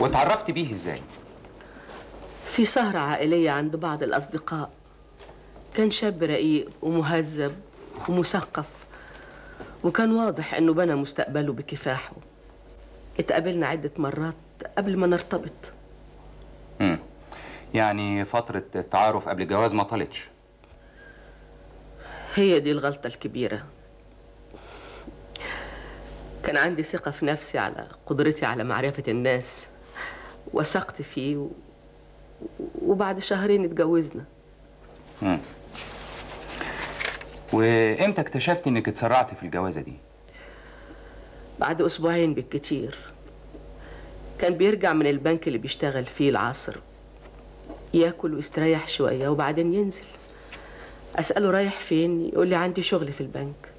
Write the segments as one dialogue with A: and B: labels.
A: واتعرفت بيه ازاي
B: في سهرة عائلية عند بعض الأصدقاء كان شاب رقيق ومهذب ومثقف وكان واضح إنه بنى مستقبله بكفاحه اتقابلنا عدة مرات قبل ما نرتبط
A: مم. يعني فترة التعارف قبل الجواز ما طالتش
B: هي دي الغلطة الكبيرة كان عندي ثقة في نفسي على قدرتي على معرفة الناس وثقت فيه و... وبعد شهرين اتجوزنا
A: مم. وامتى اكتشفت انك اتسرعت في الجوازة دي
B: بعد أسبوعين بالكتير كان بيرجع من البنك اللي بيشتغل فيه العصر ياكل ويستريح شوية وبعدين ينزل أسأله رايح فين يقول لي عندي شغل في البنك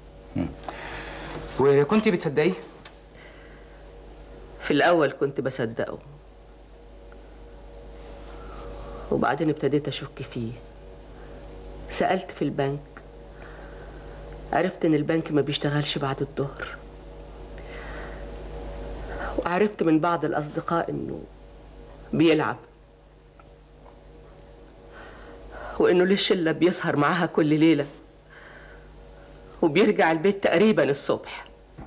A: وكنت بتصدقيه
B: في الأول كنت بصدقه وبعدين ابتديت أشك فيه سألت في البنك عرفت إن البنك ما بيشتغلش بعد الظهر وعرفت من بعض الأصدقاء إنه بيلعب وإنه ليه شلة بيسهر معاها كل ليلة وبيرجع البيت تقريبا الصبح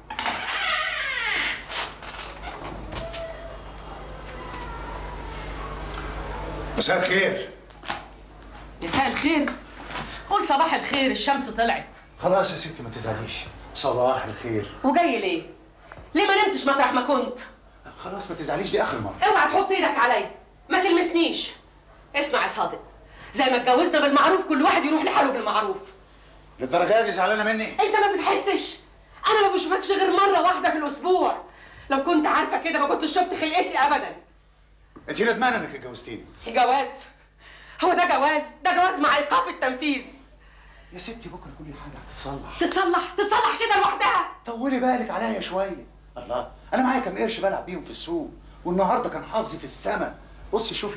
C: مساء الخير
D: مساء الخير قول صباح الخير الشمس طلعت
C: خلاص يا ستي ما تزعليش صباح الخير
D: وجاي ليه؟ ليه ما نمتش مطرح ما كنت؟
C: خلاص ما تزعليش دي اخر مره
D: اوعى تحط ايدك عليا ما تلمسنيش اسمع يا صادق زي ما اتجوزنا بالمعروف كل واحد يروح لحاله بالمعروف
C: للدرجه دي زعلانه مني
D: انت ما بتحسش انا ما بشوفكش غير مره واحده في الاسبوع لو كنت عارفه كده ما كنتش شفت خلقتي ابدا
C: انت ندمانه انك اتجوزتيني
D: جواز هو ده جواز ده جواز مع ايقاف التنفيذ
C: يا ستي بكره كل حاجه هتتصلح
D: تتصلح تتصلح كده لوحدها
C: طولي بالك عليا شويه الله انا معايا كام قرش بلعب بيهم في السوق والنهارده كان حظي في السما بصي شوفي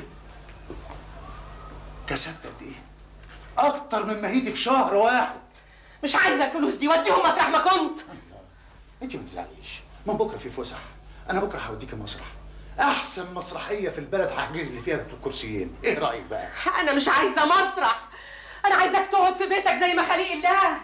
C: كسبت قد ايه اكتر من مهيتي في شهر واحد
D: مش عايزه الفلوس دي وديهم مطرح ما كنت
C: انت ما تزعليش من بكره في فسح انا بكره هوديكي مسرح احسن مسرحيه في البلد هحجز لي فيها كرسيين ايه رايك بقى
D: انا مش عايزه مسرح انا عايزاك تقعد في بيتك زي ما خليق الله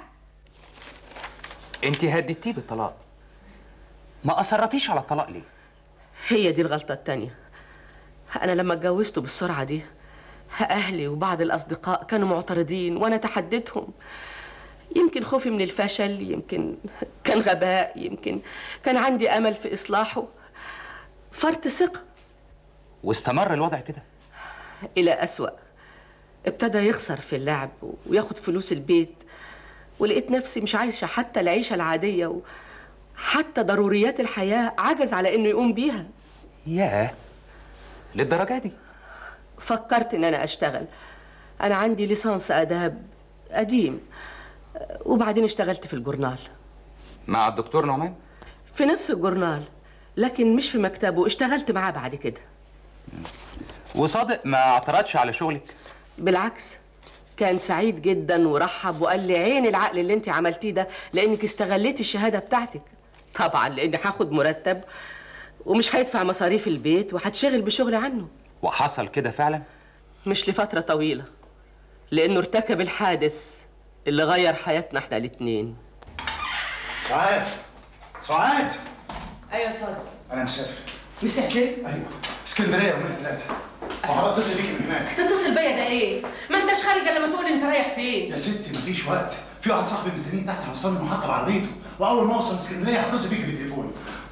A: انت هددتيه بالطلاق ما اصرتيش على الطلاق ليه
B: هي دي الغلطة التانية أنا لما اتجوزته بالسرعة دي أهلي وبعض الأصدقاء كانوا معترضين وأنا تحديتهم يمكن خوفي من الفشل يمكن كان غباء يمكن كان عندي أمل في إصلاحه فرط ثقة
A: واستمر الوضع كده
B: إلى أسوأ ابتدى يخسر في اللعب وياخد فلوس البيت ولقيت نفسي مش عايشة حتى العيشة العادية وحتى ضروريات الحياة عجز على إنه يقوم بيها
A: ياه للدرجة دي
B: فكرت ان انا اشتغل انا عندي ليسانس اداب قديم وبعدين اشتغلت في الجورنال
A: مع الدكتور نعمان
B: في نفس الجورنال لكن مش في مكتبه اشتغلت معاه بعد كده
A: وصادق ما اعترضش على شغلك
B: بالعكس كان سعيد جدا ورحب وقال لي عين العقل اللي انت عملتيه ده لانك استغليتي الشهاده بتاعتك طبعا لاني هاخد مرتب ومش هيدفع مصاريف البيت وهتشغل بشغل عنه
A: وحصل كده فعلا
B: مش لفترة طويلة لأنه ارتكب الحادث اللي غير حياتنا احنا الاتنين
C: سعاد سعاد
D: ايوه يا صادق
C: انا مسافر
D: مسافر
C: ايوه اسكندريه يومين ثلاثه وهبقى اتصل بيكي من هناك
D: تتصل بيا ده ايه ما انتش خارج الا لما تقول انت رايح فين
C: يا ستي مفيش وقت في واحد صاحبي مستنيني تحت هيوصلني المحطه بعربيته واول ما اوصل اسكندريه هتصل بيكي بالتليفون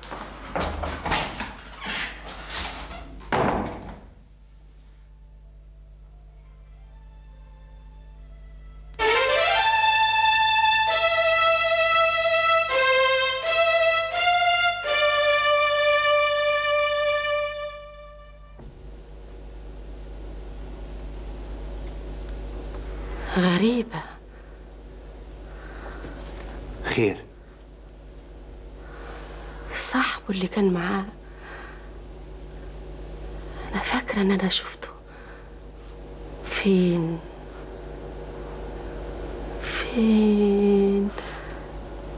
B: غريبة
A: خير
B: صاحبه اللي كان معاه أنا فاكرة إن أنا شفته فين فين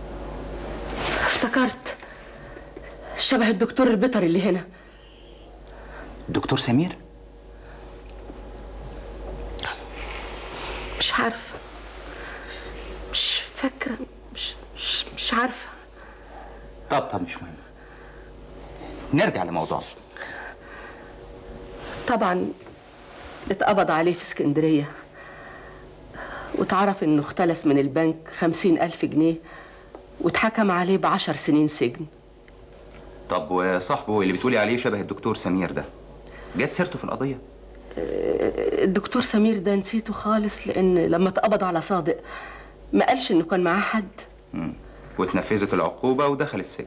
B: افتكرت شبه الدكتور البيطري اللي هنا
A: الدكتور سمير
B: مش عارفة مش فاكرة مش مش, مش عارفة
A: طب طب مش مهم نرجع لموضوعنا
B: طبعا اتقبض عليه في اسكندرية واتعرف انه اختلس من البنك خمسين ألف جنيه واتحكم عليه بعشر سنين سجن
A: طب وصاحبه اللي بتقولي عليه شبه الدكتور سمير ده جت سيرته في القضيه
B: الدكتور سمير ده نسيته خالص لأن لما اتقبض على صادق ما قالش إنه كان معاه حد
A: مم. واتنفذت العقوبه ودخل السجن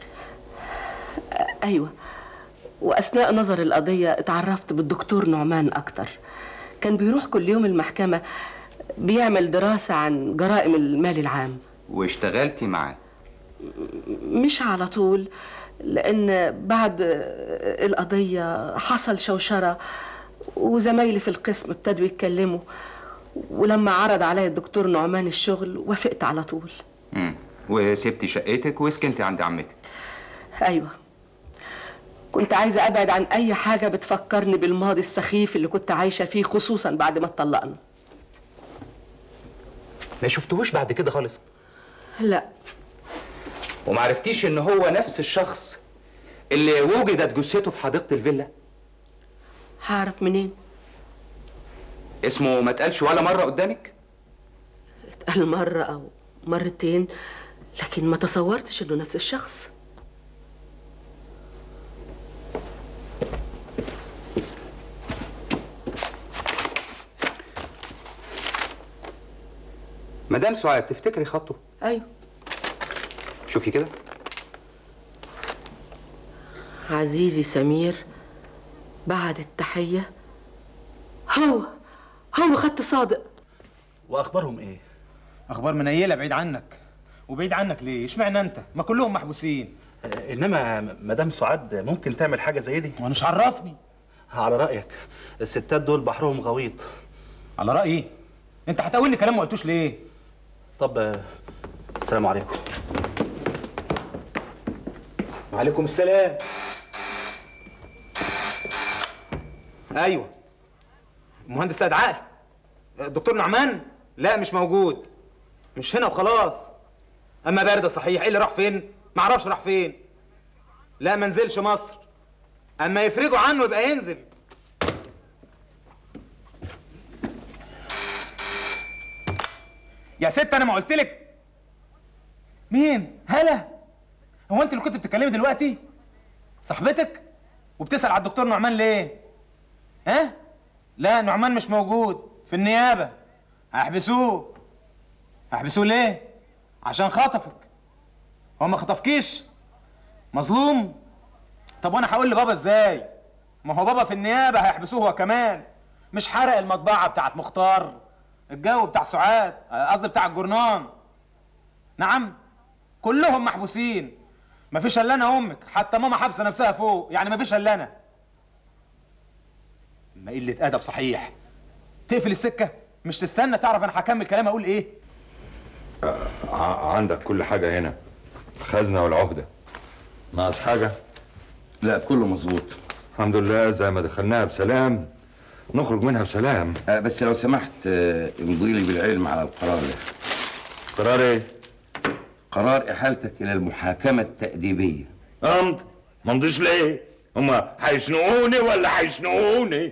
B: أيوة وأثناء نظر القضية اتعرفت بالدكتور نعمان أكتر كان بيروح كل يوم المحكمة بيعمل دراسة عن جرائم المال العام
A: واشتغلتي معاه
B: مش على طول لأن بعد القضية حصل شوشرة وزمايلي في القسم ابتدوا يتكلموا ولما عرض عليا الدكتور نعمان الشغل وافقت على طول
A: مم. وسبتي شقتك وسكنتي عند عمتك
B: أيوة كنت عايزة أبعد عن أي حاجة بتفكرني بالماضي السخيف اللي كنت عايشة فيه خصوصا بعد ما اتطلقنا
A: ما شفتهوش بعد كده خالص
B: لا
A: وما عرفتيش ان هو نفس الشخص اللي وجدت جثته في حديقه الفيلا
B: هعرف منين
A: اسمه ما اتقالش ولا مره قدامك
B: اتقال مرة أو مرتين لكن ما تصورتش إنه نفس الشخص
A: مدام سعاد تفتكري خطه
B: أيوة
A: شوفي كده
B: عزيزي سمير بعد التحية هو هو خدت صادق
E: واخبارهم ايه
F: اخبار منيله بعيد عنك وبعيد عنك ليه اشمعنى انت ما كلهم محبوسين
E: آه، انما مدام سعاد ممكن تعمل حاجه زي دي
F: وانا مش عرفني
E: على رايك الستات دول بحرهم غويط
F: على رايي انت هتقولي كلام ما قلتوش ليه
E: طب آه، السلام عليكم
F: وعليكم السلام ايوه المهندس سيد عقل الدكتور نعمان لا مش موجود مش هنا وخلاص اما بارده صحيح ايه اللي راح فين ما اعرفش راح فين لا ما نزلش مصر اما يفرجوا عنه يبقى ينزل يا ست انا ما قلت لك مين هلا هو انت اللي كنت بتتكلمي دلوقتي صاحبتك وبتسأل على الدكتور نعمان ليه ها لا نعمان مش موجود في النيابة هيحبسوه هيحبسوه ليه عشان خطفك هو ما خطفكيش مظلوم طب وانا هقول لبابا ازاي ما هو بابا في النيابة هيحبسوه هو كمان مش حرق المطبعة بتاعت مختار الجو بتاع سعاد قصدي بتاع الجرنان نعم كلهم محبوسين مفيش الا انا امك حتى ماما حابسه نفسها فوق يعني مفيش الا انا ما قله ادب صحيح تقفل السكه مش تستنى تعرف انا هكمل كلام اقول ايه
G: ع- عندك كل حاجة هنا الخزنة والعهدة ناقص حاجة
H: لا كله مظبوط
G: الحمد لله زي ما دخلناها بسلام نخرج منها بسلام
H: آه، بس لو سمحت آه، امضي لي بالعلم على القرار ده
G: قرار ايه؟
H: قرار احالتك الى المحاكمه التاديبيه
G: امض ما امضيش ليه؟ هما هيشنقوني ولا هيشنقوني؟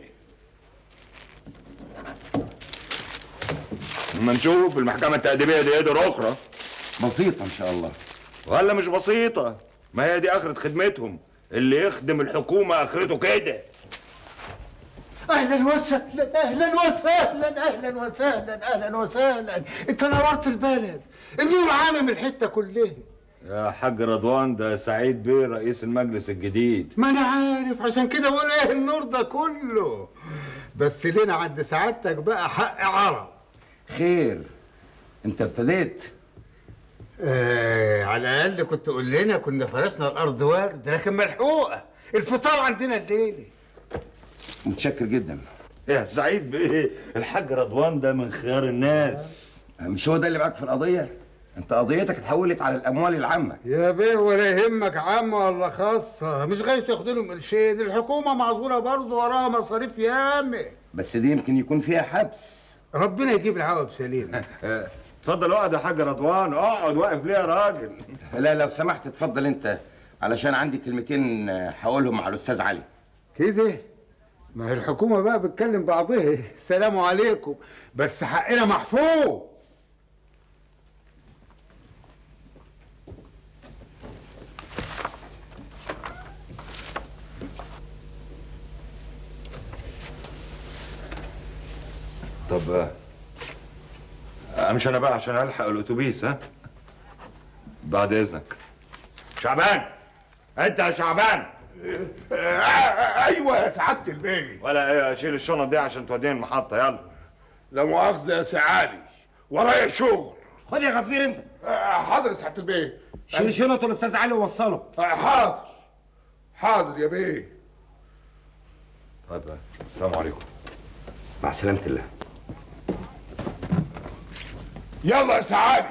G: اما نشوف المحكمة التأديبية دي قدر أخرى
H: بسيطه ان شاء الله
G: ولا مش بسيطة ما هي دي آخرة خدمتهم اللي يخدم الحكومة آخرته كده
C: اهلا وسهلا اهلا وسهلا اهلا وسهلا اهلا وسهلا انت نورت البلد النور عامم الحته كلها
G: يا حاج رضوان ده سعيد بيه رئيس المجلس الجديد
C: ما انا عارف عشان كده بقول ايه النور ده كله بس لنا عند سعادتك بقى حق عرب
H: خير انت ابتديت
C: آه على الاقل كنت قول لنا كنا فرسنا الارض ورد لكن ملحوقه الفطار عندنا الليله
H: متشكر جدا
G: يا سعيد بيه الحاج رضوان ده من خيار الناس
H: مش هو ده اللي معاك في القضيه انت قضيتك اتحولت على الاموال العامه
I: يا بيه ولا يهمك عامة ولا خاصة مش غاية تاخد لهم قرشين الحكومة معذورة برضه وراها مصاريف ياما
H: بس دي يمكن يكون فيها حبس
I: ربنا يجيب العوض بسليم
G: اتفضل اقعد يا حاج رضوان اقعد واقف ليه يا راجل
H: لا لو سمحت اتفضل انت علشان عندي كلمتين آه، هقولهم مع الاستاذ علي
I: كده ما هي الحكومة بقى بتكلم بعضها السلام عليكم بس حقنا محفوظ
G: طب آه، امشي انا بقى عشان الحق الاتوبيس ها بعد اذنك شعبان انت يا شعبان
J: ايوه يا سعاده البيه
G: ولا ايه شيل الشنط دي عشان توديني المحطه يلا
J: لا مؤاخذه يا سعالي ورايا شغل
H: خد يا غفير انت
J: آه، حاضر يا سعاده البيه
H: شيل شنط الاستاذ علي ووصله
J: آه، حاضر حاضر يا بيه
G: طيب السلام عليكم
H: مع سلامه الله
J: يلا يا سعالي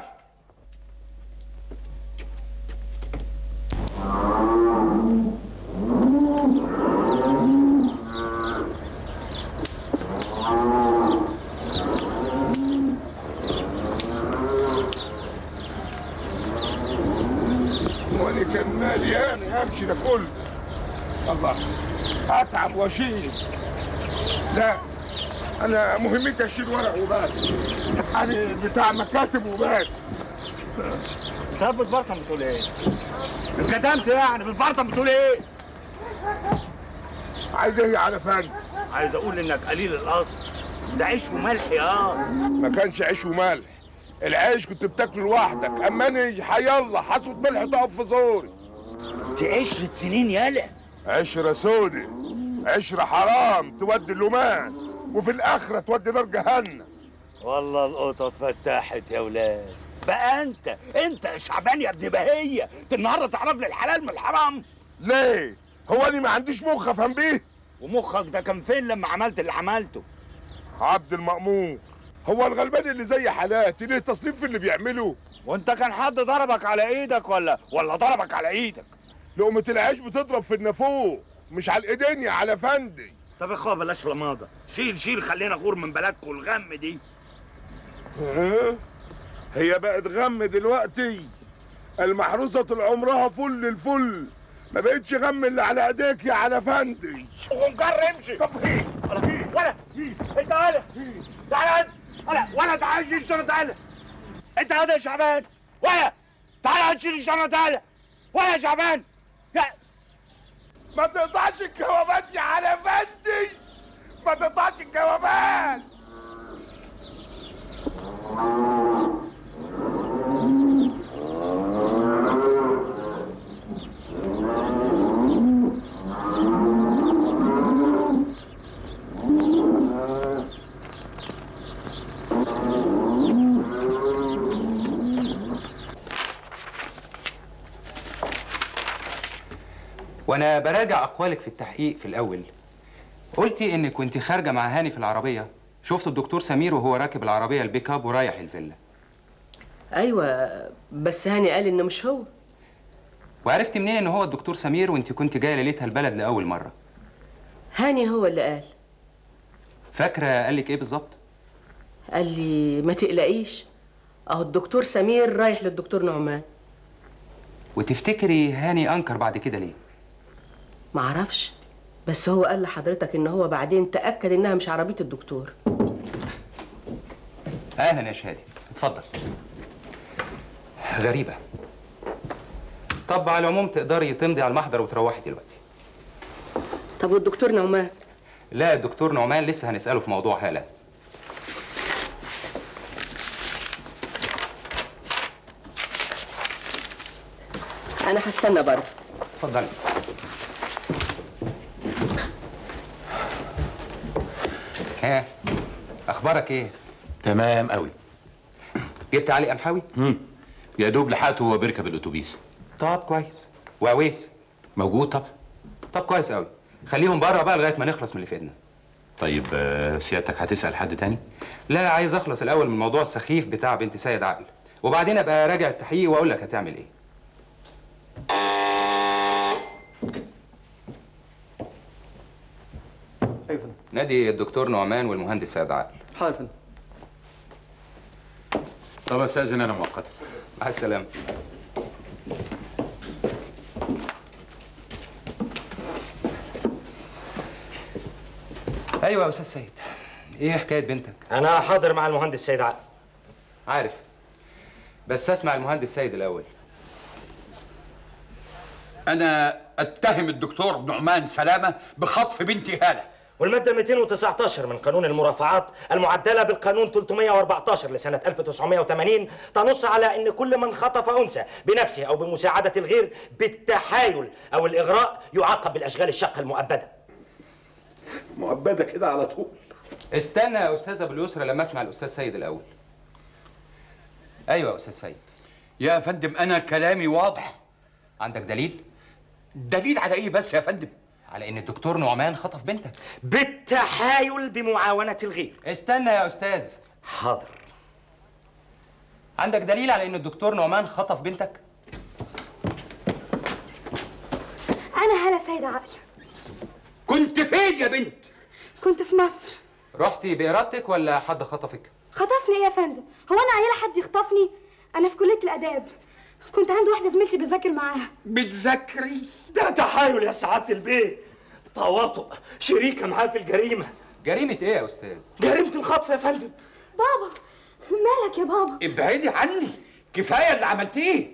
J: وانا كان مالي انا امشي ده كله الله اتعب واشيل لا انا مهمتي اشيل ورق وبس انا بتاع مكاتب وبس
K: طب بالبرطم بتقول ايه؟ اتكتمت يعني بالبرطم بتقول ايه؟
J: عايز ايه على فندم
K: عايز اقول انك قليل الاصل ده عيش وملح يا
J: ما كانش عيش وملح العيش كنت بتاكله لوحدك اما انا حيالله حصوة ملح تقف في زوري
K: دي عشرة سنين يالا
J: عشرة سودة عشرة حرام تودي اللومان وفي الآخرة تودي نار جهنم
K: والله القطط فتحت يا ولاد بقى انت انت يا شعبان يا ابن بهية النهارده تعرف لي الحلال من الحرام
J: ليه؟ هو أنا ما عنديش مخ أفهم بيه؟
K: ومخك ده كان فين لما عملت اللي عملته؟
J: عبد المأمور هو الغلبان اللي زي حالاتي ليه تصنيف في اللي بيعمله؟
K: وانت كان حد ضربك على ايدك ولا ولا ضربك على ايدك؟
J: لقمة العيش بتضرب في النافوق مش على الايدين يا على فندي
K: طب يا اخويا بلاش لماضه شيل شيل خلينا غور من بلدكم الغم دي
J: ها؟ هي بقت غم دلوقتي المحروسة طول عمرها فل الفل ما بقتش غم اللي على ايديك يا على فندي
K: ومجر امشي طب ايه ولا انت ولا تعالى ولا ولا تعالى شيل الشنطه تعالى انت هذا يا شعبان ولا تعالى شيل الشنطه تعالى ولا يا شعبان يا
J: ما تقطعش الجوابات يا على فندي ما تقطعش الجوابات
A: وانا براجع اقوالك في التحقيق في الاول قلتي انك كنت خارجه مع هاني في العربيه شفت الدكتور سمير وهو راكب العربيه البيك اب ورايح الفيلا
B: ايوه بس هاني قال انه مش هو
A: وعرفت منين ان هو الدكتور سمير وانت كنت جايه ليلتها البلد لاول مره
B: هاني هو اللي قال
A: فاكره قال لك ايه بالظبط
B: قال لي ما تقلقيش اهو الدكتور سمير رايح للدكتور نعمان
A: وتفتكري هاني انكر بعد كده ليه
B: معرفش بس هو قال لحضرتك ان هو بعدين تاكد انها مش عربيه الدكتور
A: اهلا يا شادي اتفضل غريبه طب على العموم تقدري تمضي على المحضر وتروحي دلوقتي
B: طب والدكتور نعمان
A: لا الدكتور نعمان لسه هنساله في موضوع هاله
B: انا هستنى بره
A: اتفضلي ها اخبارك ايه
L: تمام قوي
A: جبت علي قمحاوي
L: امم يا دوب لحقته وهو بيركب الاتوبيس
A: طب كويس وعويس
L: موجود طبعا
A: طب كويس قوي خليهم بره بقى لغايه ما نخلص من اللي في ايدنا
L: طيب آه، سيادتك هتسال حد تاني
A: لا عايز اخلص الاول من الموضوع السخيف بتاع بنت سيد عقل وبعدين ابقى راجع التحقيق واقول لك هتعمل ايه
M: ايوه يا فندم
A: نادي الدكتور نعمان والمهندس سيد عقل
M: حاضر يا فندم
L: طب استاذن انا مؤقتا
A: مع السلامه ايوه يا استاذ سيد ايه حكايه بنتك
K: انا حاضر مع المهندس سيد عقل
A: عارف بس اسمع المهندس سيد الاول
N: انا اتهم الدكتور نعمان سلامه بخطف بنتي هاله
K: والمادة 219 من قانون المرافعات المعدلة بالقانون 314 لسنة 1980 تنص على أن كل من خطف أنثى بنفسه أو بمساعدة الغير بالتحايل أو الإغراء يعاقب بالأشغال الشاقة المؤبدة
N: مؤبده كده على طول
A: استنى يا استاذ ابو اليسرى لما اسمع الاستاذ سيد الاول ايوه يا استاذ سيد
N: يا فندم انا كلامي واضح
A: عندك دليل
N: دليل على ايه بس يا فندم
A: على ان الدكتور نعمان خطف بنتك
K: بالتحايل بمعاونة الغير
A: استنى يا استاذ
K: حاضر
A: عندك دليل على ان الدكتور نعمان خطف بنتك
O: أنا هالة سيد عقل
N: كنت فين يا بنت
O: كنت في مصر
A: رحتي بارادتك ولا حد خطفك
O: خطفني إيه يا فندم هو أنا عيلة حد يخطفني أنا في كلية الآداب كنت عند واحدة زميلتي بذاكر معاها
N: بتذاكري
K: ده تحايل يا سعادة البيه تواطؤ شريكة معاه في الجريمة
A: جريمه ايه يا استاذ
K: جريمة الخطف يا فندم
O: بابا مالك يا بابا
N: ابعدي عني كفايه اللي عملتيه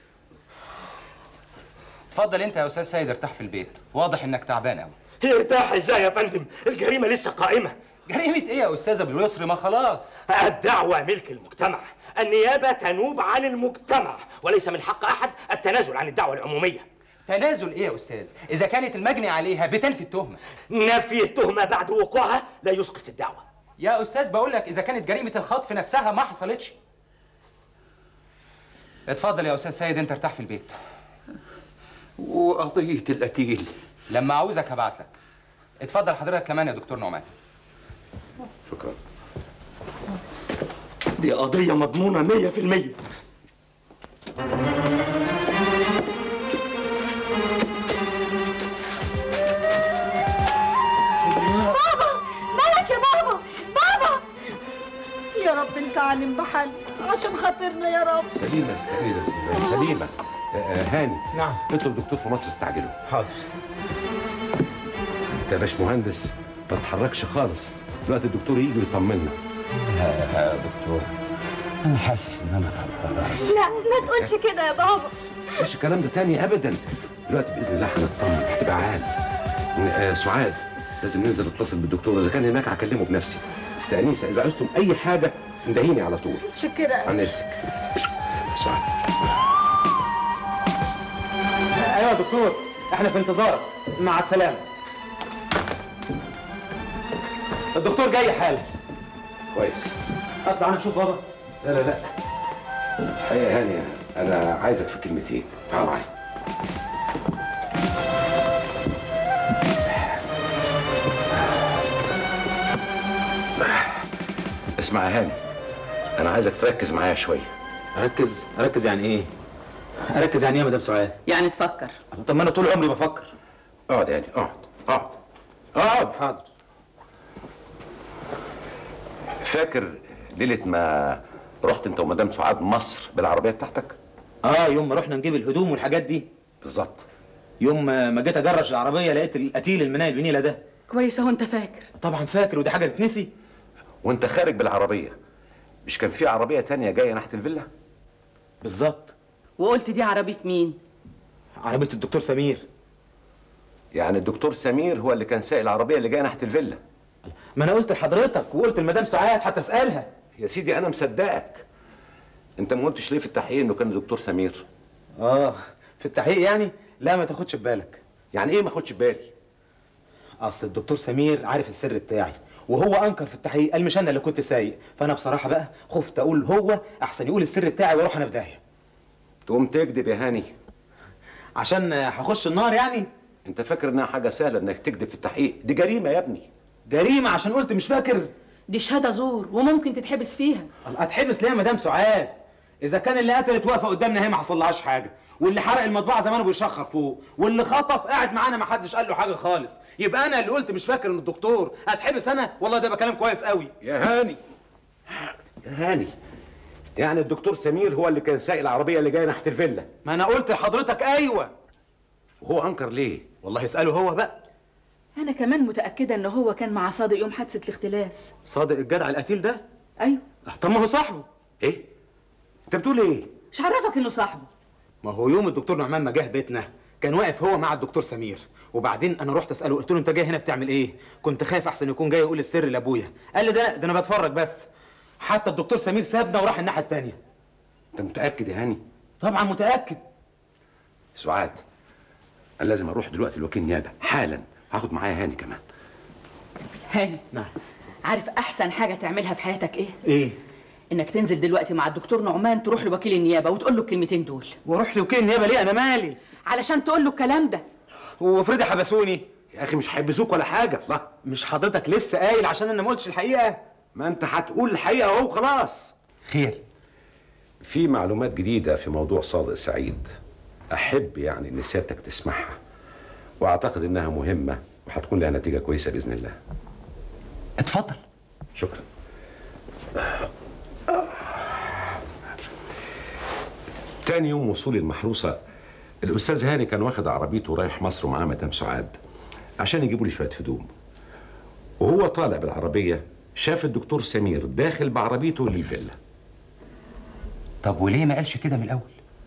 A: اتفضل انت يا استاذ سيد ارتاح في البيت واضح انك تعبان قوي
K: يرتاح ازاي يا فندم الجريمة لسه قائمة
A: جريمه ايه يا استاذ ابو اليسرى ما خلاص
K: الدعوة ملك المجتمع النيابة تنوب عن المجتمع وليس من حق أحد التنازل عن الدعوة العمومية
A: تنازل ايه يا استاذ اذا كانت المجني عليها بتنفي التهمه
K: نفي التهمة بعد وقوعها لا يسقط الدعوة
A: يا استاذ بقول لك اذا كانت جريمه الخطف نفسها ما حصلتش اتفضل يا استاذ سيد انت ارتاح في البيت
N: وقضيه القتيل
A: لما عاوزك هبعت لك اتفضل حضرتك كمان يا دكتور نعمان
G: شكرا
K: دي قضية مضمونة مية في المية
O: بابا مالك يا بابا بابا
P: يا رب انت عالم بحل عشان خاطرنا يا رب
Q: سليمة استعيذة بسم الله سليمة آه، آه، هاني
F: نعم
Q: اطلب دكتور في مصر استعجله
F: حاضر
Q: انت يا باشمهندس ما تتحركش خالص دلوقتي الدكتور يجي ويطمنا
G: يا دكتور انا حاسس ان انا خلاص
O: لا ما تقولش كده يا بابا
Q: مش الكلام ده تاني ابدا دلوقتي باذن الله هنطمن هتبقى عال آه، سعاد لازم ننزل نتصل بالدكتور اذا كان هناك هكلمه بنفسي استأنيسة اذا عوزتم اي حاجه اندهيني على طول
P: شكرا
Q: عن اذنك سعاد
F: ايوه يا دكتور احنا في انتظارك مع السلامه الدكتور جاي حالا
Q: كويس
F: اطلع انا اشوف بابا
Q: لا لا لا الحقيقه يا هاني انا عايزك في كلمتين تعال معايا اسمع يا هاني انا عايزك تركز معايا شويه
F: اركز اركز يعني ايه اركز يعني ايه يا مدام سعاد
B: يعني تفكر
F: طب ما انا طول عمري بفكر
Q: اقعد يا هاني اقعد اقعد اقعد
F: حاضر
Q: فاكر ليله ما رحت انت ومدام سعاد مصر بالعربيه بتاعتك
F: اه يوم ما رحنا نجيب الهدوم والحاجات دي
Q: بالظبط
F: يوم ما ما جيت اجرش العربيه لقيت القتيل المنايل بنيله ده
B: كويس اهو انت فاكر
F: طبعا فاكر ودي حاجه تتنسي
Q: وانت خارج بالعربيه مش كان في عربيه تانية جايه ناحيه الفيلا
F: بالظبط
B: وقلت دي عربيه مين
F: عربيه الدكتور سمير
Q: يعني الدكتور سمير هو اللي كان سايق العربيه اللي جايه ناحيه الفيلا
F: ما انا قلت لحضرتك وقلت لمدام سعاد حتى اسالها
Q: يا سيدي انا مصدقك انت ما قلتش ليه في التحقيق انه كان الدكتور سمير
F: اه في التحقيق يعني لا ما تاخدش ببالك
Q: يعني ايه ما اخدش بالي
F: اصل الدكتور سمير عارف السر بتاعي وهو انكر في التحقيق قال مش انا اللي كنت سايق فانا بصراحه بقى خفت اقول هو احسن يقول السر بتاعي واروح انا في داهيه
Q: تقوم تكذب يا هاني
F: عشان هخش النار يعني
Q: انت فاكر انها حاجه سهله انك تكذب في التحقيق دي جريمه يا ابني
F: جريمه عشان قلت مش فاكر
B: دي شهاده زور وممكن تتحبس فيها
F: الله اتحبس ليه يا مدام سعاد اذا كان اللي قتلت واقفه قدامنا هي ما حصلهاش حاجه واللي حرق المطبعه زمانه بيشخر فوق واللي خطف قاعد معانا ما حدش قال له حاجه خالص يبقى انا اللي قلت مش فاكر ان الدكتور هتحبس انا والله ده يبقى كلام كويس قوي
Q: يا هاني يا هاني يعني الدكتور سمير هو اللي كان سايق العربيه اللي جايه ناحيه الفيلا
F: ما انا قلت لحضرتك ايوه
Q: وهو انكر ليه
F: والله اساله هو بقى
P: انا كمان متاكده ان هو كان مع صادق يوم حادثه الاختلاس
F: صادق الجدع القتيل ده
P: ايوه
F: طب ما هو صاحبه
Q: ايه انت بتقول ايه
P: مش عرفك انه صاحبه
F: ما هو يوم الدكتور نعمان ما جه بيتنا كان واقف هو مع الدكتور سمير وبعدين انا رحت اساله قلت له انت جاي هنا بتعمل ايه كنت خايف احسن يكون جاي يقول السر لابويا قال لي ده ده انا بتفرج بس حتى الدكتور سمير سابنا وراح الناحيه التانية
Q: انت متاكد يا هاني
F: طبعا متاكد
Q: سعاد انا لازم اروح دلوقتي لوكيل نيابه حالا هاخد معايا هاني كمان
P: هاني
F: نعم
P: عارف احسن حاجه تعملها في حياتك ايه
F: ايه
P: انك تنزل دلوقتي مع الدكتور نعمان تروح لوكيل النيابه وتقول له الكلمتين دول
F: واروح لوكيل النيابه ليه انا مالي
P: علشان تقول له الكلام ده
F: وافرضي حبسوني
Q: يا اخي مش هيحبسوك ولا حاجه لا
F: مش حضرتك لسه قايل عشان انا ما قلتش الحقيقه
Q: ما انت هتقول الحقيقه اهو خلاص
A: خير
Q: في معلومات جديده في موضوع صادق سعيد احب يعني ان سيادتك تسمعها واعتقد انها مهمه وهتكون لها نتيجه كويسه باذن الله
A: اتفضل
Q: شكرا تاني يوم وصولي المحروسة الأستاذ هاني كان واخد عربيته ورايح مصر ومعاه مدام سعاد عشان يجيبوا لي شوية هدوم وهو طالع بالعربية شاف الدكتور سمير داخل بعربيته للفيلا
A: طب وليه ما قالش كده من الاول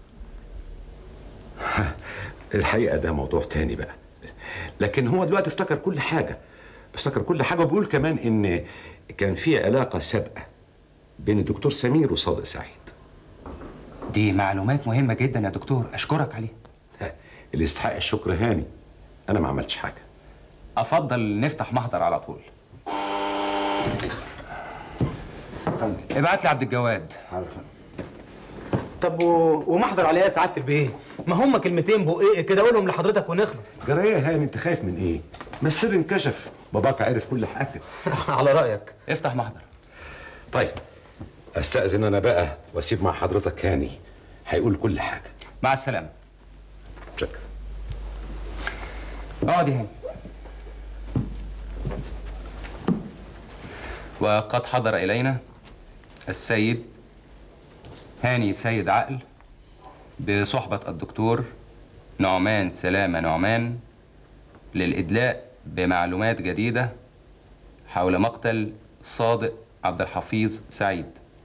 Q: الحقيقة ده موضوع تاني بقى لكن هو دلوقتي افتكر كل حاجة افتكر كل حاجة وبيقول كمان إن كان في علاقة سابقة بين الدكتور سمير وصادق سعيد
A: دي معلومات مهمه جدا يا دكتور اشكرك عليها
Q: اللي يستحق الشكر هاني أنا ما عملتش حاجة
A: افضل نفتح محضر على طول ابعت لي عبد الجواد
F: طب و... ومحضر عليها يا سعاده البيه ما هم كلمتين بقيه كده قولهم لحضرتك ونخلص
Q: جرايه يا هاني انت خايف من ايه؟ ما السر انكشف باباك عرف كل حاجه
F: على رايك
A: افتح محضر
Q: طيب استاذن انا بقى واسيب مع حضرتك هاني هيقول كل حاجه
A: مع السلامه
Q: شكرا
A: اقعد يا هاني وقد حضر إلينا السيد هاني سيد عقل بصحبة الدكتور نعمان سلامة نعمان للإدلاء بمعلومات جديدة حول مقتل صادق عبد الحفيظ سعيد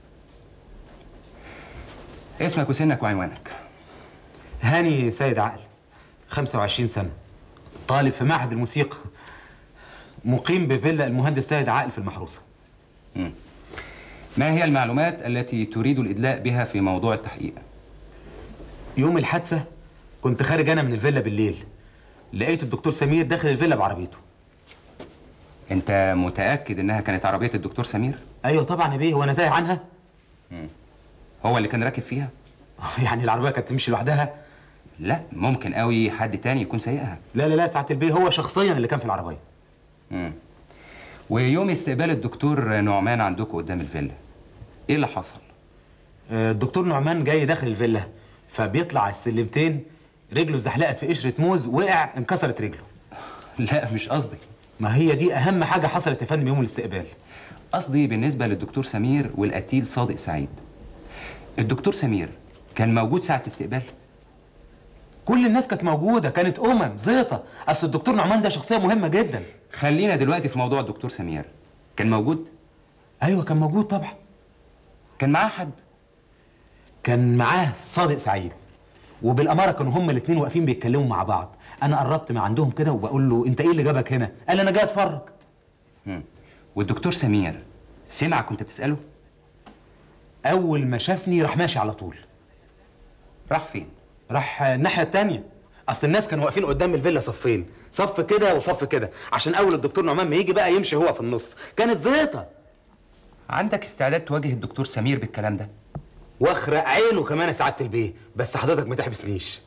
A: اسمك وسنك وعنوانك
F: هاني سيد عقل 25 سنه طالب في معهد الموسيقى مقيم بفيلا المهندس سيد عقل في المحروسه
A: مم. ما هي المعلومات التي تريد الإدلاء بها في موضوع التحقيق؟
F: يوم الحادثه كنت خارج انا من الفيلا بالليل لقيت الدكتور سمير داخل الفيلا بعربيته
A: أنت متأكد إنها كانت عربية الدكتور سمير؟
F: ايوه طبعا يا بيه وانا تايه عنها
A: مم. هو اللي كان راكب فيها؟
F: يعني العربيه كانت تمشي لوحدها
A: لا ممكن قوي حد تاني يكون سايقها
F: لا لا لا سعاده البيه هو شخصيا اللي كان في العربيه
A: مم. ويوم استقبال الدكتور نعمان عندكم قدام الفيلا ايه اللي حصل؟
F: آه، الدكتور نعمان جاي داخل الفيلا فبيطلع على السلمتين رجله اتزحلقت في قشره موز وقع انكسرت رجله
A: لا مش قصدي
F: ما هي دي اهم حاجه حصلت يا فندم يوم الاستقبال
A: قصدي بالنسبة للدكتور سمير والقتيل صادق سعيد الدكتور سمير كان موجود ساعة الاستقبال؟
F: كل الناس كانت موجوده كانت امم زيطه اصل الدكتور نعمان ده شخصيه مهمه جدا
A: خلينا دلوقتي في موضوع الدكتور سمير كان موجود؟
F: ايوه كان موجود طبعا
A: كان معاه حد؟
F: كان معاه صادق سعيد وبالاماره كانوا هما الاثنين واقفين بيتكلموا مع بعض انا قربت من عندهم كده وبقول له انت ايه اللي جابك هنا قال انا جاي اتفرج
A: مم. والدكتور سمير سمع كنت بتسأله؟
F: اول ما شافني راح ماشي على طول
A: راح فين؟
F: راح الناحيه التانية اصل الناس كانوا واقفين قدام الفيلا صفين صف كده وصف كده عشان اول الدكتور نعمان ما يجي بقى يمشي هو في النص كانت زيطه
A: عندك استعداد تواجه الدكتور سمير بالكلام ده؟
F: واخرق عينه كمان يا سعاده البيه بس حضرتك ما تحبسنيش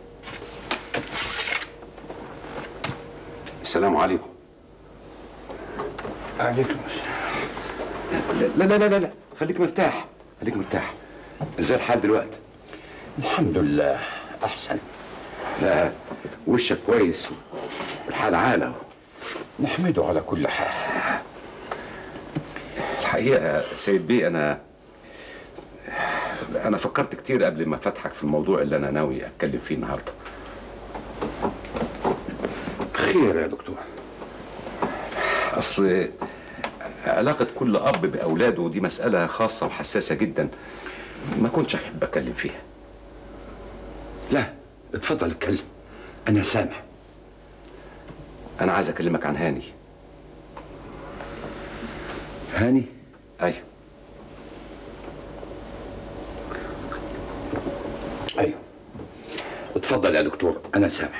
Q: السلام عليكم
I: عليكم
Q: لا لا لا لا لا خليك مرتاح خليك مرتاح ازاي الحال دلوقتي
H: الحمد لله احسن
Q: لا وشك كويس والحال عالة
H: نحمده على كل حال
Q: الحقيقة يا سيد بيه أنا أنا فكرت كتير قبل ما فتحك في الموضوع اللي أنا ناوي أتكلم فيه النهاردة
H: خير يا دكتور
Q: أصل علاقة كل أب بأولاده دي مسألة خاصة وحساسة جدا ما كنتش أحب أتكلم فيها
H: لا اتفضل اتكلم انا سامع
Q: أنا عايز أكلمك عن هاني
H: هاني
Q: أيوه
H: ايوه اتفضل يا دكتور انا سامع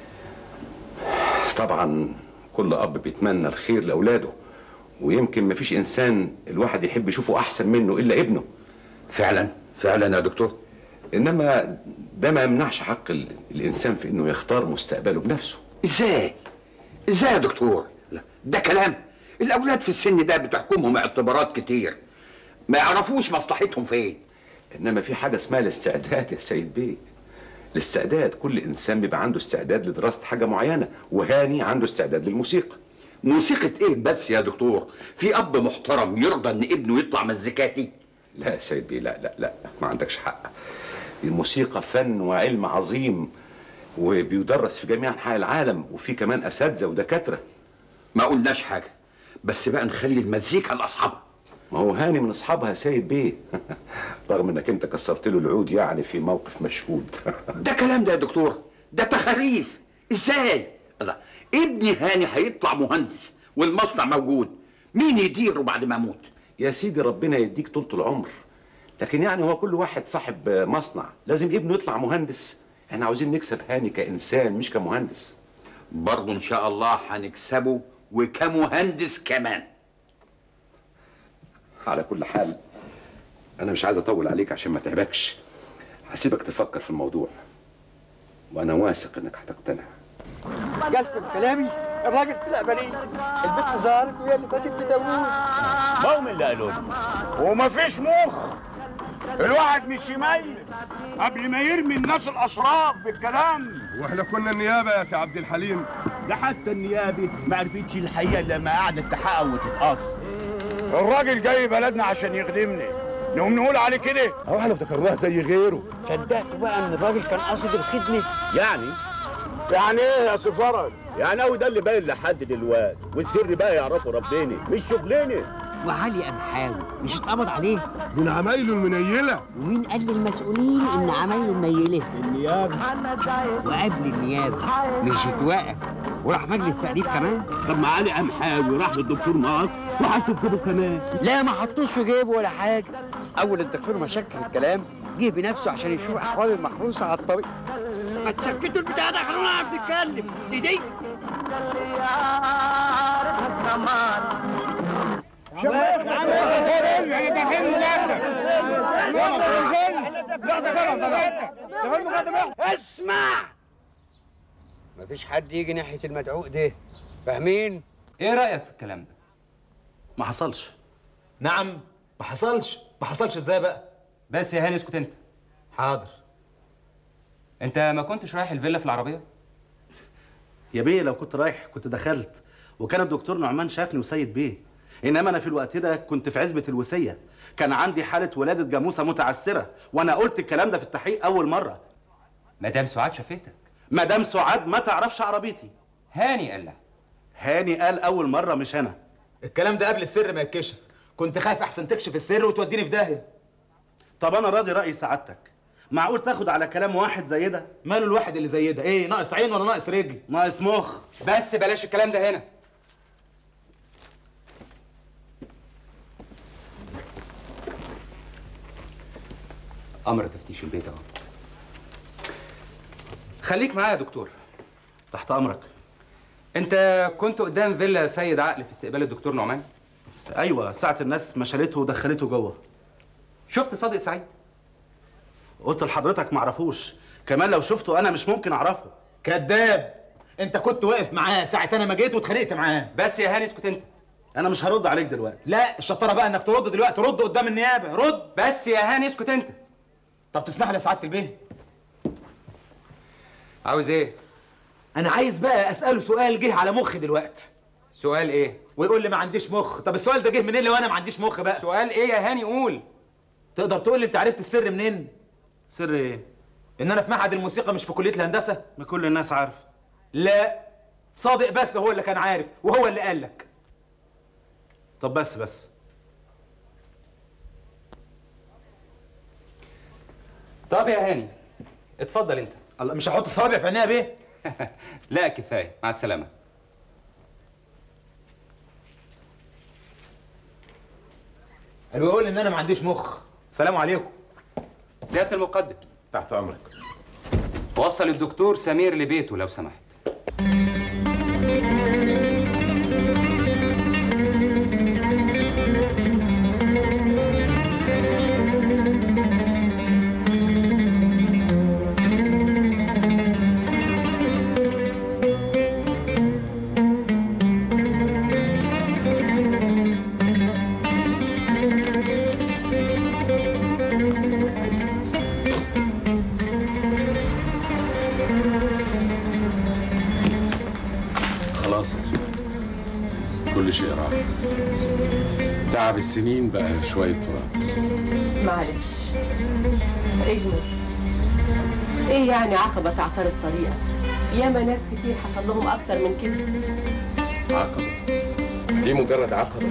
Q: طبعا كل أب بيتمنى الخير لأولاده ويمكن مفيش إنسان الواحد يحب يشوفه أحسن منه إلا ابنه
H: فعلا فعلا يا دكتور
Q: إنما ده ما يمنعش حق ال- الإنسان في إنه يختار مستقبله بنفسه
H: ازاي ازاي يا دكتور لا، ده كلام الاولاد في السن ده بتحكمهم اعتبارات كتير ما يعرفوش مصلحتهم فين
Q: إنما في حاجة اسمها الاستعداد يا سيد بيه الاستعداد كل إنسان بيبقى عنده استعداد لدراسة حاجة معينة وهاني عنده استعداد للموسيقى
H: موسيقى ايه بس يا دكتور في اب محترم يرضى ان ابنه يطلع مزيكاتي
Q: لا يا سيد بيه لا لا لا ما عندكش حق الموسيقى فن وعلم عظيم وبيدرس في جميع انحاء العالم وفي كمان اساتذه ودكاتره
H: ما قلناش حاجه بس بقى نخلي المزيكا لاصحابها
Q: ما هو هاني من اصحابها يا سيد بيه رغم انك انت كسرت له العود يعني في موقف مشهود
H: ده كلام ده يا دكتور ده تخاريف ازاي الله ابني هاني هيطلع مهندس والمصنع موجود مين يديره بعد ما اموت
Q: يا سيدي ربنا يديك طولة العمر لكن يعني هو كل واحد صاحب مصنع لازم ابنه يطلع مهندس احنا عاوزين نكسب هاني كانسان مش كمهندس
H: برضه ان شاء الله هنكسبه وكمهندس كمان
Q: على كل حال انا مش عايز اطول عليك عشان ما تعبكش هسيبك تفكر في الموضوع وانا واثق انك هتقتنع
K: جالكم كلامي الراجل طلع بريء البت ظهرت وهي اللي فاتت بتموت
J: ما هو من اللي قالوا ومفيش مخ الواحد مش يميز قبل ما يرمي الناس الاشراف بالكلام
M: واحنا كنا النيابه يا سي عبد الحليم
J: ده حتى النيابه ما عرفتش الحقيقه إلا لما قعدت تحقق وتتقص الراجل جاي بلدنا عشان يخدمني نقوم نقول عليه كده
M: هو احنا افتكرناها زي غيره
K: صدقت بقى ان الراجل كان قاصد الخدمه
J: يعني يعني ايه يا سفرج يعني هو ده اللي باين لحد دلوقتي والسر بقى يعرفه ربنا مش شغلنا
R: وعلي قمحاوي مش اتقبض عليه
M: من عمايله المنيله
R: ومين قال للمسؤولين ان عمايله منيله النيابه وقبل النيابه مش اتوقف وراح مجلس تأديب كمان
J: طب ما علي قمحاوي راح للدكتور مقص وحطه في جيبه كمان
R: لا ما حطوش في جيبه ولا حاجه اول الدكتور ما شك في الكلام جه بنفسه عشان يشوف احوال المحروسه على الطريق ما تسكتوا البتاع ده خلونا نعرف نتكلم دي دي
K: اسمع مفيش حد يجي ناحيه المدعوق ده فاهمين
A: ايه رايك في الكلام ده
F: ما حصلش نعم ما حصلش ما حصلش ازاي بقى
A: بس يا هاني اسكت انت
F: حاضر
A: انت ما كنتش رايح الفيلا في العربيه
E: يا بيه لو كنت رايح كنت دخلت وكان الدكتور نعمان شافني وسيد بيه انما انا في الوقت ده كنت في عزبه الوسيه كان عندي حاله ولاده جاموسه متعسره وانا قلت الكلام ده في التحقيق اول مره
A: مدام سعاد شافتك
E: مدام سعاد ما تعرفش عربيتي
A: هاني قال لها
E: هاني قال اول مره مش انا
F: الكلام ده قبل السر ما يتكشف كنت خايف احسن تكشف السر وتوديني في داهيه
E: طب انا راضي راي سعادتك معقول تاخد على كلام واحد زي ده
F: ماله الواحد اللي زي ده ايه ناقص عين ولا ناقص رجل
E: ناقص مخ
A: بس بلاش الكلام ده هنا امر تفتيش البيت اهو خليك معايا يا دكتور
E: تحت امرك
A: انت كنت قدام فيلا سيد عقل في استقبال الدكتور نعمان
E: ايوه ساعه الناس ما شالته ودخلته جوه
A: شفت صادق سعيد
E: قلت لحضرتك معرفوش كمان لو شفته انا مش ممكن اعرفه
F: كذاب انت كنت واقف معاه ساعه انا ما جيت واتخانقت معاه
A: بس يا هاني اسكت انت
E: انا مش هرد عليك دلوقتي
F: لا الشطاره بقى انك ترد دلوقتي رد قدام النيابه رد
A: بس يا هاني اسكت انت
F: طب تسمح لي يا سعاده البيه
A: عاوز ايه
F: انا عايز بقى اساله سؤال جه على مخي دلوقتي
A: سؤال ايه
F: ويقول لي ما عنديش مخ طب السؤال ده جه منين لو انا ما عنديش مخ بقى
A: سؤال ايه يا هاني قول
F: تقدر تقول لي انت عرفت السر منين
E: سر ايه
F: ان انا في معهد الموسيقى مش في كليه الهندسه
E: ما كل الناس عارفه
F: لا صادق بس هو اللي كان عارف وهو اللي قال لك
E: طب بس بس
A: طب يا هاني اتفضل انت
F: الله مش هحط صابع في عينيها بيه
A: لا كفايه مع السلامه
F: قالوا يقول لي ان انا ما عنديش مخ سلام عليكم
A: سياده المقدم
M: تحت امرك
A: وصل الدكتور سمير لبيته لو سمحت
Q: خلاص يا سعاد كل شيء راح تعب السنين بقى شوية تراب
B: معلش اجمل ايه يعني عقبة تعترض طريقك ياما ناس كتير حصل لهم اكتر من كده
Q: عقبة دي مجرد عقبة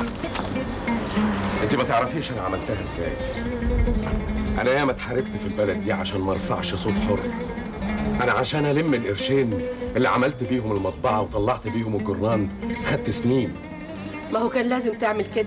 Q: انت ما تعرفيش انا عملتها ازاي انا ياما اتحاربت في البلد دي عشان ما ارفعش صوت حر انا عشان الم القرشين اللي عملت بيهم المطبعة وطلعت بيهم الجرنان خدت سنين
B: ما هو كان لازم تعمل كده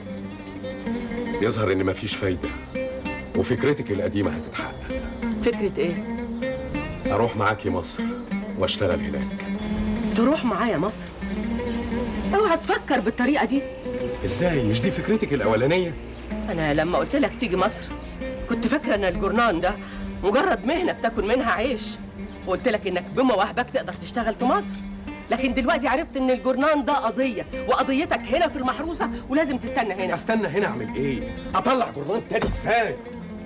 Q: يظهر ان مفيش فايدة وفكرتك القديمة هتتحقق
B: فكرة ايه
Q: اروح معاكي مصر واشتغل هناك
B: تروح معايا مصر اوعى تفكر بالطريقة دي
Q: ازاي مش دي فكرتك الاولانية
B: انا لما قلت لك تيجي مصر كنت فاكرة ان الجرنان ده مجرد مهنة بتاكل منها عيش وقلت لك انك بمواهبك تقدر تشتغل في مصر لكن دلوقتي عرفت ان الجرنان ده قضية وقضيتك هنا في المحروسة ولازم تستنى هنا
Q: استنى هنا اعمل ايه اطلع جرنان تاني ازاي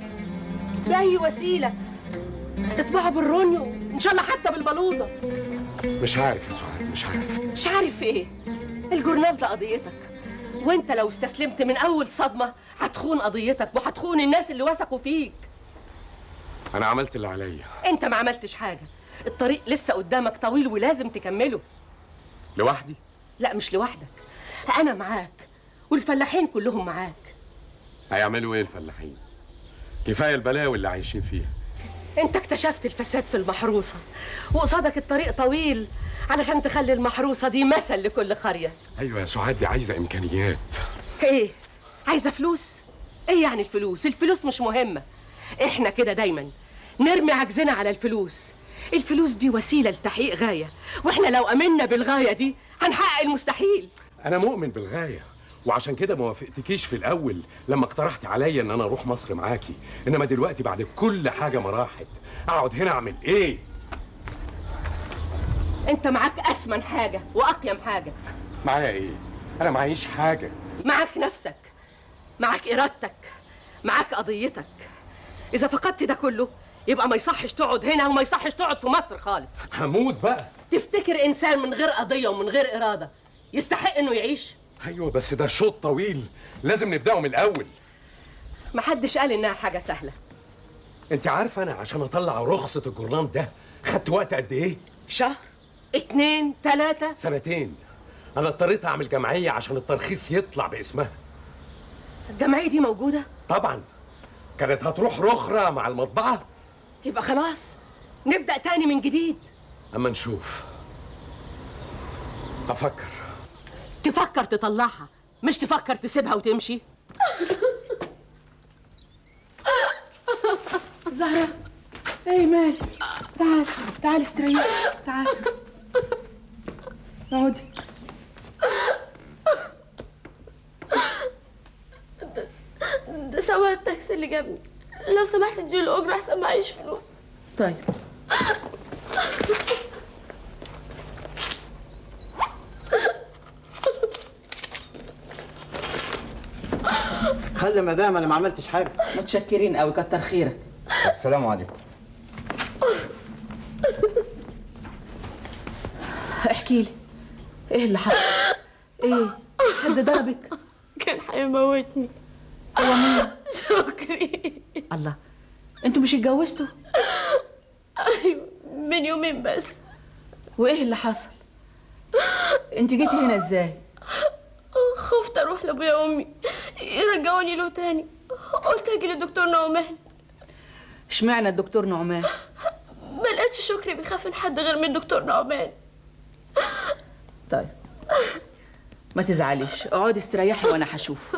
B: بأي وسيلة اطبعه بالرونيو ان شاء الله حتى بالبلوزة
Q: مش عارف يا سعاد مش عارف
B: مش عارف ايه الجورنال ده قضيتك وانت لو استسلمت من اول صدمة هتخون قضيتك وهتخون الناس اللي وثقوا فيك
Q: انا عملت اللي عليا
B: انت ما عملتش حاجة الطريق لسه قدامك طويل ولازم تكمله
Q: لوحدي
B: لا مش لوحدك انا معاك والفلاحين كلهم معاك
Q: هيعملوا ايه الفلاحين كفايه البلاوي اللي عايشين فيها
B: انت اكتشفت الفساد في المحروسة وقصادك الطريق طويل علشان تخلي المحروسة دي مثل لكل قرية
Q: ايوه يا سعاد دي عايزه امكانيات
B: ايه عايزة فلوس ايه يعني الفلوس الفلوس مش مهمة احنا كده دايما نرمي عجزنا على الفلوس الفلوس دي وسيلة لتحقيق غاية واحنا لو امنا بالغاية دي هنحقق المستحيل
Q: انا مؤمن بالغايه وعشان كده ما وافقتكيش في الاول لما اقترحتي عليا ان انا اروح مصر معاكي انما دلوقتي بعد كل حاجه ما راحت اقعد هنا اعمل ايه
B: انت معاك اسمن حاجة واقيم حاجة
Q: معايا ايه انا معيش حاجه
B: معاك نفسك معاك ارادتك معاك قضيتك اذا فقدت ده كله يبقى ما يصحش تقعد هنا وما يصحش تقعد في مصر خالص
Q: هموت بقى
B: تفتكر انسان من غير قضيه ومن غير اراده يستحق انه يعيش
Q: ايوه بس ده شوط طويل لازم نبداه من الاول
B: محدش قال انها حاجه سهله
Q: انت عارفه انا عشان اطلع رخصه الجرنان ده خدت وقت قد ايه
B: شهر اتنين تلاتة
Q: سنتين انا اضطريت اعمل جمعيه عشان الترخيص يطلع باسمها
B: الجمعيه دي موجوده
Q: طبعا كانت هتروح رخرة مع المطبعة
B: يبقى خلاص نبدا تاني من جديد
Q: أما نشوف أفكر
B: تفكر تطلعها مش تفكر تسيبها وتمشي زهرة ايه مالك تعال تعال استريح تعال اقعدي
S: ده سواق التاكسي اللي جابني لو سمحت اديله الاجره احسن معيش فلوس
B: طيب
R: خلي مدام انا ما عملتش حاجه
B: متشكرين قوي كتر خيرك
T: طب السلام عليكم
P: احكي لي ايه اللي حصل ايه حد ضربك
S: كان هيموتني
P: هو مين
S: شكري
P: الله انتوا مش اتجوزتوا
S: ايوه من يومين بس
P: وايه اللي حصل انت جيتي هنا ازاي
S: خفت اروح لابويا وامي يرجعوني له تاني قلت اجي للدكتور نعمان
P: اشمعنى الدكتور نعمان
S: ما لقيتش شكري بيخاف من حد غير من الدكتور نعمان
P: طيب ما تزعليش اقعدي استريحي وانا هشوف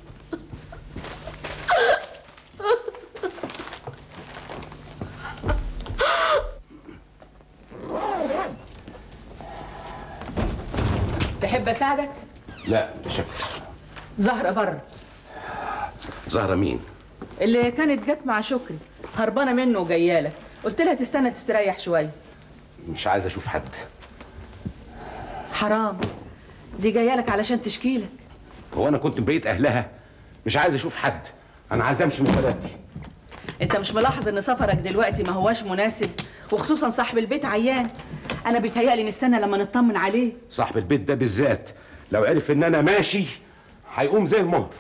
P: تحب اساعدك
Q: لا شكرا
P: زهرة بره
Q: زهرة مين؟
P: اللي كانت جت مع شكري هربانه منه وجايه لك قلت لها تستنى تستريح شويه
Q: مش عايز اشوف حد
P: حرام دي جايه لك علشان تشكيلك
Q: هو انا كنت مبيت اهلها مش عايز اشوف حد انا عايز امشي من بلدي
P: انت مش ملاحظ ان سفرك دلوقتي ما هواش مناسب وخصوصا صاحب البيت عيان انا بيتهيألي نستنى لما نطمن عليه
Q: صاحب البيت ده بالذات لو عرف ان انا ماشي هيقوم زي المهر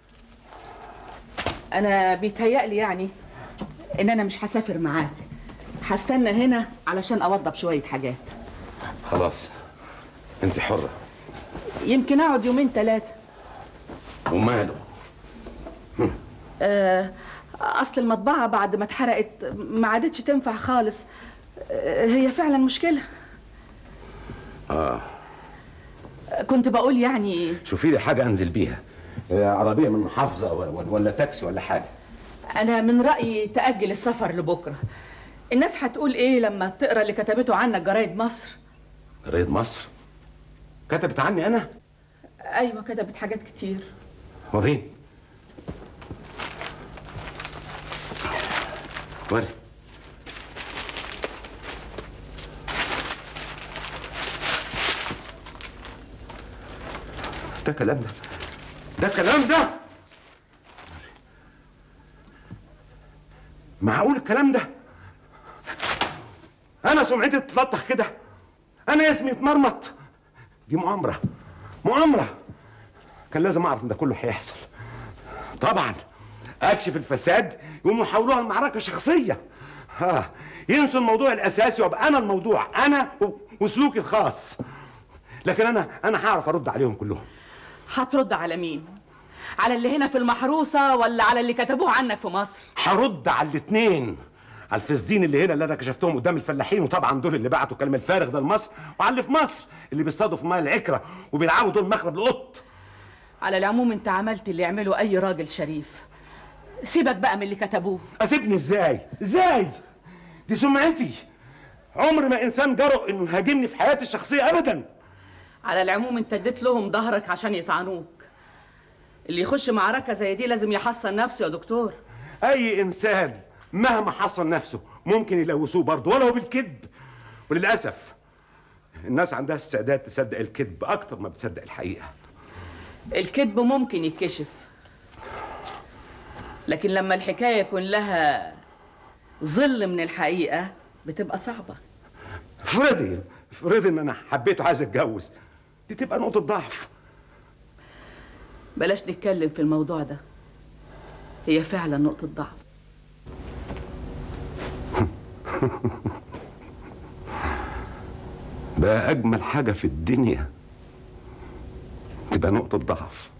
P: انا بيتهيألي يعني ان انا مش هسافر معاك هستنى هنا علشان اوضب شويه حاجات
Q: خلاص انت حرة
P: يمكن اقعد يومين ثلاثه
Q: وماله
P: آه، اصل المطبعه بعد ما اتحرقت ما عادتش تنفع خالص آه، هي فعلا مشكله
Q: اه
P: كنت بقول يعني
Q: شوفي لي حاجة انزل بيها آه، عربية من محافظة ولا ولا تاكسي ولا حاجة
P: انا من رايي تاجل السفر لبكره الناس هتقول ايه لما تقرا اللي كتبته عنك جرايد مصر
Q: جريدة مصر كتبت عني انا
P: ايوه كتبت حاجات كتير
Q: وريني وري ده كلام ده ده كلام ده معقول الكلام ده انا سمعتي تتلطخ كده انا اسمي اتمرمط دي مؤامره مؤامره كان لازم اعرف ان ده كله هيحصل طبعا اكشف الفساد يقوموا يحولوها لمعركه شخصيه ها ينسوا الموضوع الاساسي وابقى انا الموضوع انا و- وسلوكي الخاص لكن انا انا هعرف ارد عليهم كلهم
P: هترد على مين على اللي هنا في المحروسه ولا على اللي كتبوه عنك في مصر
Q: هرد على الاثنين على الفاسدين اللي هنا اللي انا كشفتهم قدام الفلاحين وطبعا دول اللي بعتوا الكلام الفارغ ده لمصر وعلى اللي في مصر اللي بيصطادوا في ماء العكره وبيلعبوا دول مخرب القط
P: على العموم انت عملت اللي يعمله اي راجل شريف سيبك بقى من اللي كتبوه
Q: اسيبني ازاي ازاي دي سمعتي عمر ما انسان جرؤ انه يهاجمني في حياتي الشخصيه ابدا
P: على العموم انت اديت لهم ظهرك عشان يطعنوك اللي يخش معركه زي دي لازم يحصن نفسه يا دكتور
Q: اي انسان مهما حصن نفسه ممكن يلوثوه برضه ولو بالكذب وللاسف الناس عندها استعداد تصدق الكذب اكتر ما بتصدق الحقيقه
P: الكذب ممكن يتكشف لكن لما الحكايه يكون لها ظل من الحقيقه بتبقى صعبه
Q: افرضي افرضي ان انا حبيت وعايز اتجوز دي تبقى نقطه ضعف
P: بلاش نتكلم في الموضوع ده هي فعلا نقطه ضعف
Q: بقى اجمل حاجه في الدنيا تبقى نقطه ضعف